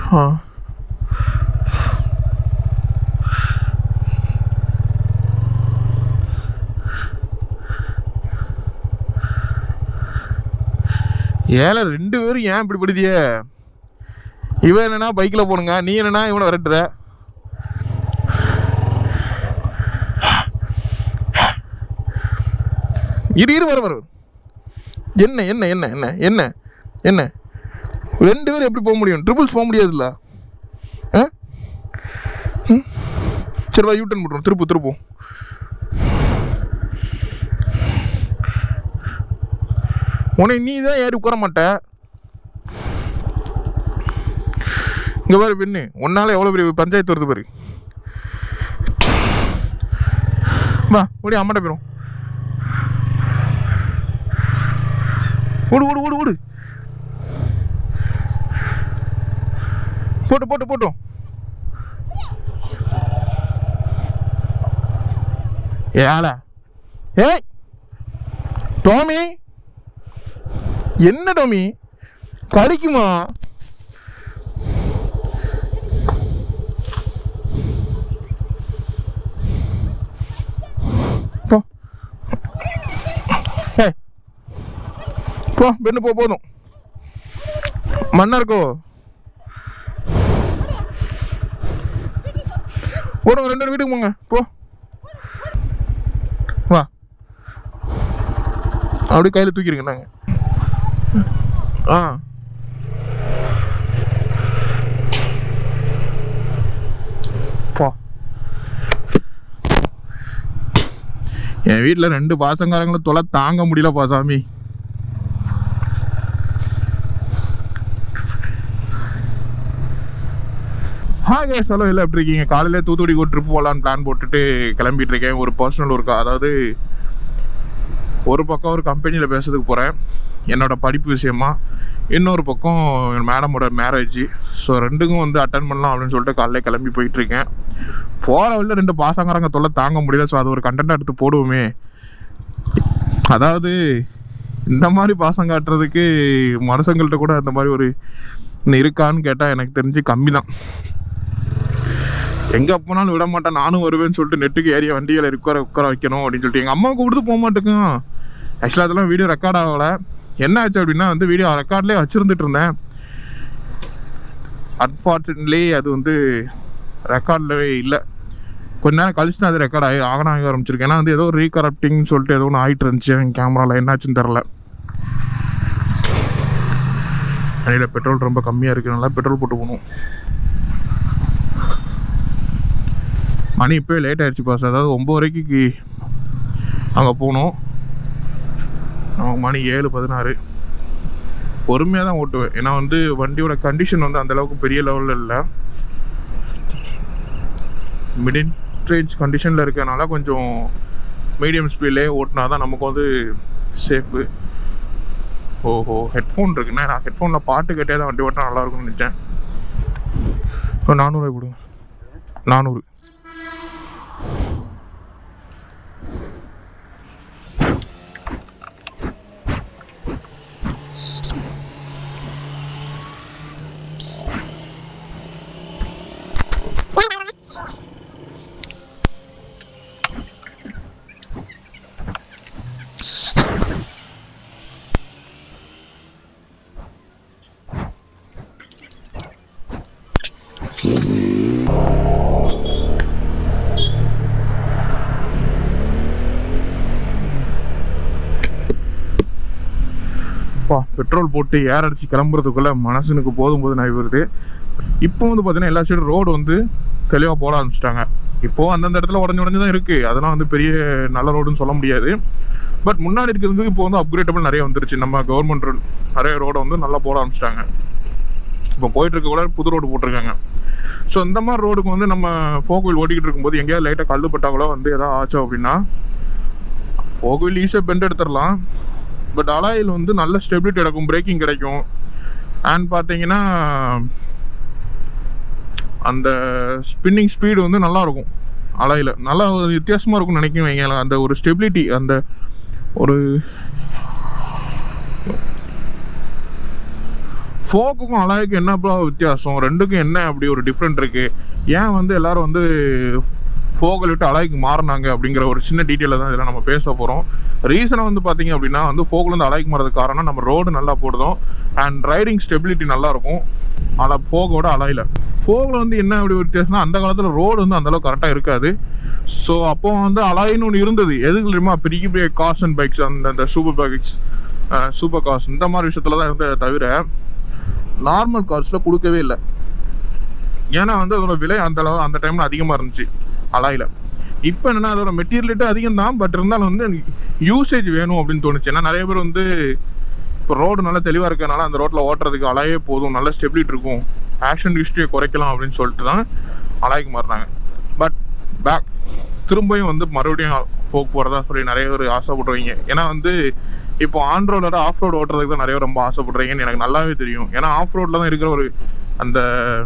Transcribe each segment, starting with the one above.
ஆ ஏல ரெண்டு பேரும் ஏன் இப்படி படுதிய இவன் என்னன்னா பைக்கில் போனுங்க நீ என்னன்னா இவனை விரட்டுற இரு இரு வர வர வர. என்ன என்ன என்ன என்ன என்ன என்ன ரெண்டு பேரும் எப்படி போக முடியும் ட்ரிபிள்ஸ் போக முடியாதுல்ல ஆ ம்? சரி வா யூட்டன் போட்டுரும் திருப்பு திருப்போம் உன்னை நீ தான் ஏறி உட்கார மாட்ட இங்க பாரு பெண்ணு உன்னால எவ்வளோ பெரிய பஞ்சாயத்து வருது பாரு வா ஓடி அம்மாட்ட போயிடும் ஓடு ஓடு ஓடு ஓடு போட்டு போட்டு போட்டோம் ஏல ஏய் டோமி என்ன டோமி கடிக்குமா போ ஏய் போ பெண்ணு போ போதும் மண்ணா இருக்கோ ஓடுங்க ரெண்டு பேரும் வீட்டுக்கு போங்க போ வா அப்படியே கையில் தூக்கிடுங்க நாங்கள் ஆ போ என் வீட்டில் ரெண்டு பாசங்காரங்களும் தொலை தாங்க முடியலப்பா சாமி ஹாய் கேஸ் ஹலோ இல்லை எப்படி இருக்கீங்க காலையில் தூத்துக்குடி ஒரு ட்ரிப் போகலான்னு பிளான் போட்டுட்டு கிளம்பிட்டு இருக்கேன் ஒரு பர்சனல் ஒர்க்கு அதாவது ஒரு பக்கம் ஒரு கம்பெனியில் பேசுறதுக்கு போகிறேன் என்னோட படிப்பு விஷயமா இன்னொரு பக்கம் என் மேடமோட மேரேஜ் ஸோ ரெண்டுக்கும் வந்து அட்டன் பண்ணலாம் அப்படின்னு சொல்லிட்டு காலையில் கிளம்பி போயிட்டு இருக்கேன் போகிற வழியில் ரெண்டு பாசங்காரங்க தொல்லை தாங்க முடியல ஸோ அது ஒரு கண்டென்ட் எடுத்து போடுவோமே அதாவது இந்த மாதிரி பாசம் காட்டுறதுக்கு மனுஷங்கள்ட்ட கூட அந்த மாதிரி ஒரு இன்னும் இருக்கான்னு கேட்டால் எனக்கு தெரிஞ்சு கம்மி தான் எங்கே போனாலும் விட மாட்டேன் நானும் வருவேன்னு சொல்லிட்டு நெட்டுக்கு ஏறிய வண்டிகளை உட்கார உட்கார வைக்கணும் அப்படின்னு சொல்லிட்டு எங்கள் அம்மாவுக்கு கொடுத்து போக மாட்டேங்க ஆக்சுவலாக அதெல்லாம் வீடியோ ரெக்கார்ட் ஆகலை என்ன ஆச்சு அப்படின்னா வந்து வீடியோ ரெக்கார்ட்லேயே வச்சுருந்துட்டு இருந்தேன் அன்ஃபார்ச்சுனேட்லி அது வந்து ரெக்கார்ட்லவே இல்லை கொஞ்ச நேரம் கழிச்சு தான் அது ரெக்கார்ட் ஆகி ஆகணும் ஆக ஆரம்பிச்சிருக்கேன் ஏன்னா வந்து ஏதோ ரீகரப்டிங்னு சொல்லிட்டு ஏதோ ஒன்று ஆகிட்டு இருந்துச்சு என் கேமராவில் என்னாச்சுன்னு தெரில வண்டியில் பெட்ரோல் ரொம்ப கம்மியாக இருக்கிறனால பெட்ரோல் போட்டு போகணும் மணி இப்போயே லேட் ஆயிடுச்சு பாஸ் அதாவது ஒம்பது வரைக்கு அங்கே போகணும் நமக்கு மணி ஏழு பதினாறு பொறுமையாக தான் ஓட்டுவேன் ஏன்னா வந்து வண்டியோட கண்டிஷன் வந்து அந்த அளவுக்கு பெரிய லெவலில் இல்லை மிடின் ரேஞ்ச் கண்டிஷனில் இருக்கனால கொஞ்சம் மீடியம் ஸ்பீட்லேயே ஓட்டினா தான் நமக்கு வந்து சேஃபு ஓஹோ ஹெட்ஃபோன் இருக்குண்ணே நான் ஹெட்ஃபோனில் பாட்டு கேட்டே தான் வண்டி ஓட்டினா நல்லா இருக்கும்னு நினச்சேன் இப்போ நானூறு கொடுங்க நானூறு அப்பா பெட்ரோல் போட்டு ஏர் அடிச்சு கிளம்புறதுக்குள்ள மனசனுக்கு போதும் போது நாய் வருது இப்போ வந்து பார்த்தீங்கன்னா எல்லா சைடும் ரோடு வந்து தெளிவாக போட ஆரம்பிச்சிட்டாங்க இப்போ அந்தந்த இடத்துல உடஞ்சு உடஞ்சு தான் இருக்குது அதெல்லாம் வந்து பெரிய நல்ல ரோடுன்னு சொல்ல முடியாது பட் முன்னாடி இருக்கிறதுக்கு இப்போ வந்து அப்கிரேடபிள் நிறைய வந்துருச்சு நம்ம கவர்மெண்ட் ரோடு நிறைய ரோடை வந்து நல்லா போட ஆரம்பிச்சிட்டாங்க இப்போ போயிட்டு இருக்க கூட புது ரோடு போட்டிருக்காங்க ஸோ இந்த மாதிரி ரோடுக்கு வந்து நம்ம ஃபோக்வில் ஓட்டிக்கிட்டு இருக்கும்போது எங்கேயாவது லைட்டாக கல் பட்டாங்களோ வந்து எதாவது ஆச்சோ அப்படின்னா ஃபோக்வில் ஈஸியாக பெண்ட் எடுத்துடலாம் பட் அலாயில் வந்து நல்ல ஸ்டெபிலிட்டி கிடைக்கும் பிரேக்கிங் கிடைக்கும் அண்ட் பார்த்தீங்கன்னா அந்த ஸ்பின்னிங் ஸ்பீடு வந்து நல்லா இருக்கும் அலாயில் நல்லா ஒரு வித்தியாசமாக இருக்கும்னு நினைக்கும் வைங்க அந்த ஒரு ஸ்டெபிலிட்டி அந்த ஒரு ஃபோக்குக்கும் அலாய்க்கும் என்ன ப்ரோ வித்தியாசம் ரெண்டுக்கும் என்ன அப்படி ஒரு டிஃப்ரெண்ட் இருக்கு ஏன் வந்து எல்லாரும் வந்து ஃபோகல் விட்டு அலாய்க்கு மாறினாங்க அப்படிங்கிற ஒரு சின்ன டீட்டெயிலில் தான் இதெல்லாம் நம்ம பேச போகிறோம் ரீசனை வந்து பார்த்தீங்க அப்படின்னா வந்து ஃபோகில் வந்து அலாய்க்கு மாறதுக்கு காரணம் நம்ம ரோடு நல்லா போடுதோம் அண்ட் ரைடிங் ஸ்டெபிலிட்டி நல்லா இருக்கும் ஆனால் ஃபோகோட அலாயில் ஃபோகில் வந்து என்ன அப்படி ஒரு வித்தியாசம்னா அந்த காலத்தில் ரோடு வந்து அந்தளவுக்கு கரெக்டாக இருக்காது ஸோ அப்போ வந்து அலாயின்னு ஒன்று இருந்தது எதுக்கு தெரியுமா பெரிய பெரிய கார்ஸ் அண்ட் பைக்ஸ் அந்த அந்த சூப்பர் பைக்ஸ் சூப்பர் கார்ஸ் இந்த மாதிரி விஷயத்துல தான் இருந்ததை தவிர நார்மல் கார்ஸில் கொடுக்கவே இல்லை ஏன்னா வந்து அதோட விலை அந்த அளவு அந்த டைமில் அதிகமாக இருந்துச்சு அலாயில் இப்போ என்னன்னா அதோட மெட்டீரியலிட்டு அதிகம் தான் பட் இருந்தாலும் வந்து யூசேஜ் வேணும் அப்படின்னு தோணுச்சு ஏன்னா நிறைய பேர் வந்து இப்போ ரோடு நல்லா தெளிவாக இருக்கனால அந்த ரோட்டில் ஓட்டுறதுக்கு அலையே போதும் நல்ல ஸ்டெபிலிட்டி இருக்கும் ஆக்ஷன் ஹிஸ்ட்ரியை குறைக்கலாம் அப்படின்னு சொல்லிட்டு தான் அலாய்க்கு மாறினாங்க பட் பேக் திரும்பியும் வந்து மறுபடியும் ஃபோக் போகிறதா சொல்லி நிறைய பேர் ஆசைப்படுறீங்க ஏன்னா வந்து இப்போ ஆன் ரோடோட ஆஃப் ரோடு ஓட்டுறதுக்கு தான் நிறைய பேர் ரொம்ப ஆசைப்படுறீங்கன்னு எனக்கு நல்லாவே தெரியும் ஏன்னா ஆஃப் ரோட்டில் தான் இருக்கிற ஒரு அந்த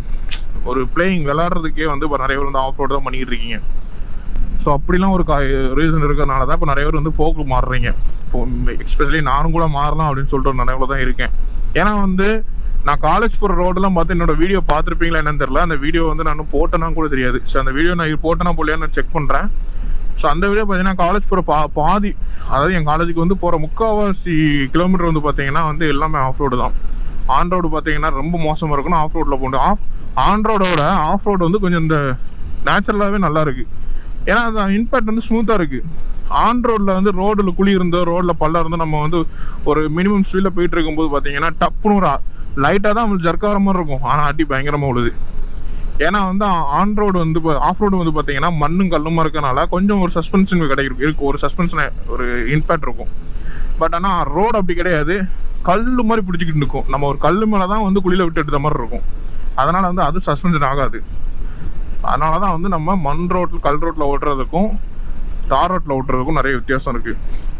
ஒரு பிளேயிங் விளாட்றதுக்கே வந்து இப்போ நிறைய பேர் வந்து ஆஃப் ரோடு தான் பண்ணிக்கிட்டு இருக்கீங்க ஸோ அப்படிலாம் ஒரு ரீசன் இருக்கிறதுனால தான் இப்போ நிறைய பேர் வந்து ஃபோக்கு மாறுறீங்க இப்போ எஸ்பெஷலி நானும் கூட மாறலாம் அப்படின்னு சொல்லிட்டு ஒரு நினைவுல தான் இருக்கேன் ஏன்னா வந்து நான் காலேஜ் போகிற ரோடெல்லாம் பார்த்து என்னோட வீடியோ பார்த்துருப்பீங்களா என்னன்னு தெரியல அந்த வீடியோ வந்து நான் போட்டேனா கூட தெரியாது ஸோ அந்த வீடியோ நான் போட்டேனா போலையான்னு நான் செக் பண்ணுறேன் ஸோ அந்த வீடியோ பார்த்தீங்கன்னா காலேஜ் போகிற பா பாதி அதாவது என் காலேஜுக்கு வந்து போகிற முக்கால்வாசி கிலோமீட்டர் வந்து பார்த்தீங்கன்னா வந்து எல்லாமே ஆஃப் ரோடு தான் ஆன் ரோடு பார்த்தீங்கன்னா ரொம்ப மோசமாக இருக்கும்னு ஆஃப் ரோட்டில் போகணும் ஆஃப் ஆன் ரோடோட ஆஃப் ரோடு வந்து கொஞ்சம் இந்த நேச்சுரலாகவே நல்லா இருக்கு ஏன்னா அந்த இம்பேக்ட் வந்து ஸ்மூத்தாக இருக்கு ஆன் ரோடில் வந்து ரோடில் குழி இருந்தோ ரோடில் பள்ளம் இருந்தோ நம்ம வந்து ஒரு மினிமம் ஸ்பீடில் போயிட்டு இருக்கும்போது பார்த்தீங்கன்னா டப்புன்னு ஒரு லைட்டாக தான் நம்மளுக்கு ஜர்க் ஆகிற மாதிரி இருக்கும் ஆனால் அடி பயங்கரமாக உழுது ஏன்னா வந்து ஆன் ரோடு வந்து ஆஃப் ரோடு வந்து பார்த்தீங்கன்னா மண்ணும் கல்லுமா இருக்கனால கொஞ்சம் ஒரு சஸ்பென்ஷன் கிடைக்கும் இருக்கு ஒரு சஸ்பென்ஷன் ஒரு இம்பேக்ட் இருக்கும் பட் ஆனால் ரோடு அப்படி கிடையாது கல் மாதிரி பிடிச்சிக்கிட்டு நிற்கும் நம்ம ஒரு கல் மேலே தான் வந்து குழியில் விட்டு எடுத்த மாதிரி இருக்கும் அதனால வந்து அது சஸ்பென்ஷன் ஆகாது அதனால தான் வந்து நம்ம மண் ரோட்டில் கல் ரோட்டில் ஓட்டுறதுக்கும் தார் ரோட்டில் ஓட்டுறதுக்கும் நிறைய வித்தியாசம் இருக்கு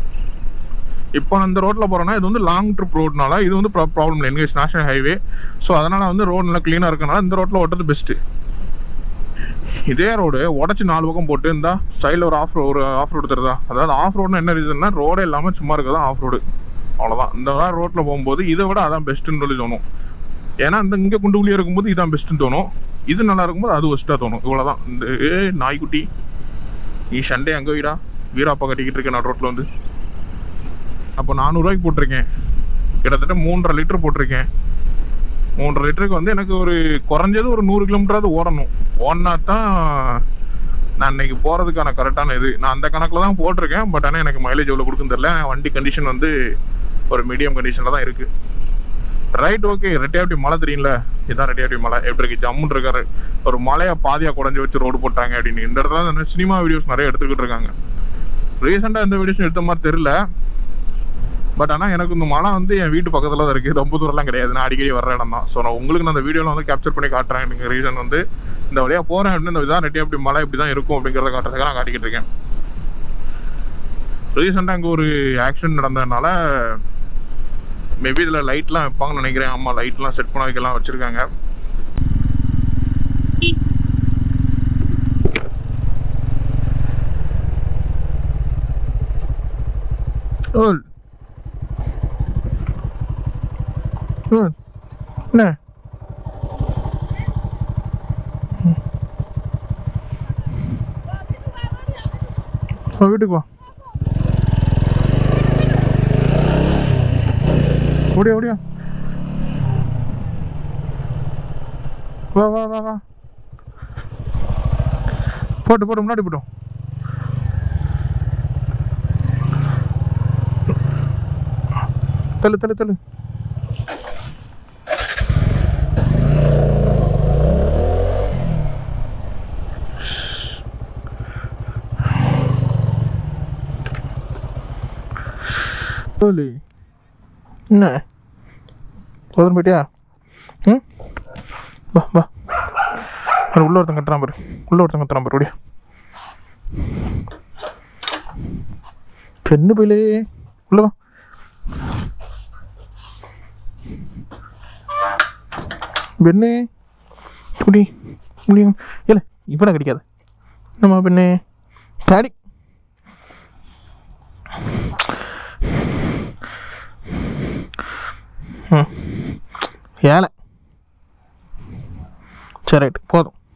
இப்போ இந்த ரோட்டில் போகிறோன்னா இது வந்து லாங் ட்ரிப் ரோட்னால இது வந்து ப்ராப்ளம் இல்லை என்கேஜ் நேஷனல் ஹைவே ஸோ அதனால் வந்து ரோடு நல்லா க்ளீனாக இருக்கனால இந்த ரோட்டில் ஓட்டுறது பெஸ்ட்டு இதே ரோடு உடச்சி நாலு பக்கம் போட்டு இருந்தா சைடில் ஒரு ஆஃப் ஒரு ஆஃப் ரோடு தருதா அதாவது ஆஃப் ரோடுனா என்ன ரீசன்னா ரோடே இல்லாமல் சும்மா இருக்கதான் ஆஃப் ரோடு அவ்வளோதான் இந்த மாதிரி ரோட்டில் போகும்போது இதை விட அதான் பெஸ்ட்டுன்னு சொல்லி தோணும் ஏன்னா இந்த இங்கே குண்டு குழியாக இருக்கும்போது இதான் பெஸ்ட்டுன்னு தோணும் இது நல்லா இருக்கும்போது அது பெஸ்ட்டாக தோணும் இவ்வளோதான் இந்த ஏ நாய்க்குட்டி நீ சண்டே அங்கே வீடா வீராப்பா கட்டிக்கிட்டு இருக்கேன் நான் ரோட்டில் வந்து அப்போ நானூறுரூவாய்க்கு போட்டிருக்கேன் கிட்டத்தட்ட மூன்றரை லிட்டர் போட்டிருக்கேன் மூன்றரை லிட்டருக்கு வந்து எனக்கு ஒரு குறைஞ்சது ஒரு நூறு கிலோமீட்டராவது ஓடணும் ஓடினா தான் நான் இன்னைக்கு போகிறதுக்கான கரெக்டான இது நான் அந்த கணக்கில் தான் போட்டிருக்கேன் பட் ஆனால் எனக்கு மைலேஜ் எவ்வளோ கொடுக்குன்னு தெரியல வண்டி கண்டிஷன் வந்து ஒரு மீடியம் கண்டிஷனில் தான் இருக்குது ரைட் ஓகே ரெட்டியாட்டி மலை தெரியும்ல இதுதான் ரெட்டியாட்டி மலை எப்படி இருக்கு ஜம்முன்னு இருக்காரு ஒரு மலையை பாதியாக குறைஞ்சி வச்சு ரோடு போட்டாங்க அப்படின்னு இந்த இடத்துல தான் சினிமா வீடியோஸ் நிறைய எடுத்துக்கிட்டு இருக்காங்க ரீசெண்டாக எந்த வீடியோஸும் எடுத்த மாதிரி தெரியல பட் ஆனால் எனக்கு இந்த மலை வந்து என் வீட்டு பக்கத்தில் தான் இருக்குது ரொம்ப தூரம்லாம் கிடையாது நான் அடிக்கடி வர்ற இடம் தான் ஸோ நான் உங்களுக்கு நான் அந்த வீடியோவில் வந்து கேப்சர் பண்ணி காட்டுறேன் எனக்கு ரீசன் வந்து இந்த வழியாக போகிறேன் அப்படின்னு இந்த இதான் ரெட்டி அப்படி மலை இப்படி தான் இருக்கும் அப்படிங்கிறத காட்டுறதுக்காக நான் காட்டிக்கிட்டு இருக்கேன் ரீசெண்டாக அங்கே ஒரு ஆக்சிடென்ட் நடந்ததுனால மேபி இதில் லைட்லாம் வைப்பாங்கன்னு நினைக்கிறேன் ஆமாம் லைட்லாம் செட் பண்ண வைக்கலாம் வச்சுருக்காங்க ஓல் ஓல் என்ன வா வீட்டுக்கு வா ஓடியா ஓடியா வா வா வா வா போட்டு போட்டு முன்னாடி போட்டோம் தள்ளு தள்ளு தள்ளு சொல்லு என்ன போதும் போயிட்டியா ம் வா வா அது உள்ள ஒருத்தன் கட்டுறான் பாரு உள்ள ஒருத்தன் கட்டுறான் பாரு ஓடியா பெண்ணு போயிலே உள்ள வா பெண்ணே முடி முடியும் இல்லை இவனை கிடைக்காது நம்ம பெண்ணே டாடி ம் ஏழை சரி ரைட் போதும்